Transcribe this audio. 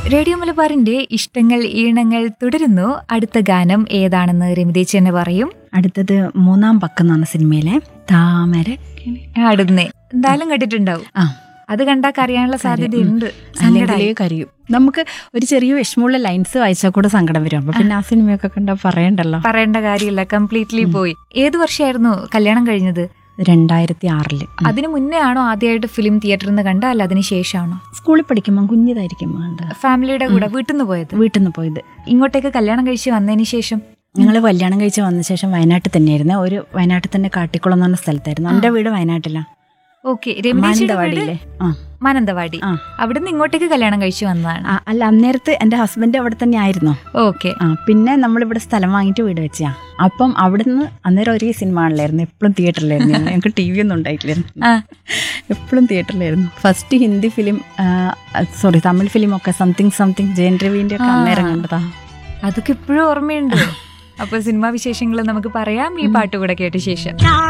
Radio മലബാറിന്റെ ഇഷ്ടങ്ങൾ ഈണങ്ങൾ തുടരുന്നു അടുത്ത ഗാനം ഏതാണെന്ന് രമിതേച്ചി തന്നെ പറയും അടുത്തത് മൂന്നാം പക്കം എന്നാണ് സിനിമയിലെ താമര അടുന്നേ എന്തായാലും കേട്ടിട്ടുണ്ടാവും ആ അത് കണ്ടാൽ അറിയാനുള്ള സാധ്യതയുണ്ട് അല്ലെങ്കിൽ സങ്കടായി. കരയും നമുക്ക് ഒരു ചെറിയ വിഷമമുള്ള ലൈൻസ് വായിച്ചാൽ കൂടെ സങ്കടം വരും അപ്പൊ പിന്നെ ആ സിനിമയൊക്കെ കണ്ടാൽ പറയണ്ടല്ലോ പറയേണ്ട കാര്യമില്ല കംപ്ലീറ്റ്ലി പോയി ഏത് വർഷമായിരുന്നു കല്യാണം കഴിഞ്ഞത് രണ്ടായിരത്തി ആറില് അതിനു മുന്നേ ആണോ ആദ്യമായിട്ട് ഫിലിം തിയേറ്ററിൽ നിന്ന് കണ്ട അല്ല അതിന് ശേഷമാണോ സ്കൂളിൽ പഠിക്കുമ്പോൾ കുഞ്ഞിതായിരിക്കുമ്പോൾ കണ്ടത് ഫാമിലിയുടെ കൂടെ വീട്ടിൽ നിന്ന് പോയത് വീട്ടിൽ നിന്ന് പോയത് ഇങ്ങോട്ടേക്ക് കല്യാണം കഴിച്ച് വന്നതിന് ശേഷം ഞങ്ങൾ കല്യാണം കഴിച്ച് വന്ന ശേഷം വയനാട്ടിൽ തന്നെയായിരുന്നു ഒരു വയനാട്ടിൽ തന്നെ കാട്ടിക്കുളം എന്ന് പറഞ്ഞ സ്ഥലത്തായിരുന്നു എൻ്റെ വീട് വയനാട്ടിലാണ് ഓക്കെ രമേശിയുടെ വീട് മാനന്തവാടിയിലെ ആ മാനന്തവാടി ആ. അവിടുന്ന് ഇങ്ങോട്ടേക്ക് കല്യാണം കഴിച്ച് വന്നതാണ് ആ, അല്ല അന്നേരത്ത് എൻ്റെ ഹസ്ബൻഡ് അവിടെ തന്നെ ആയിരുന്നു ഓക്കെ ആ പിന്നെ നമ്മളിവിടെ സ്ഥലം വാങ്ങിയിട്ട് വീട് വെച്ചാ അപ്പം അവിടുന്ന് അന്നേരം ഒരേ സിനിമ ആണല്ലായിരുന്നു എപ്പോഴും തിയേറ്ററിലായിരുന്നു ഞങ്ങൾക്ക് ടി വി ഒന്നും ഉണ്ടായിട്ടില്ലായിരുന്നു ആ എപ്പോഴും തിയേറ്ററിലായിരുന്നു first Hindi film sorry Tamil film ഒക്കെ സംതിങ് സംതിങ് ജയൻ രവിന്റെ ഒക്കെ ആ. അന്നേരം കണ്ടതാ അതൊക്കെ ഇപ്പോഴും ഓർമ്മയുണ്ട് അപ്പൊ സിനിമാ വിശേഷങ്ങൾ നമുക്ക് പറയാം ഈ പാട്ട് കൂടെ കേട്ട ശേഷം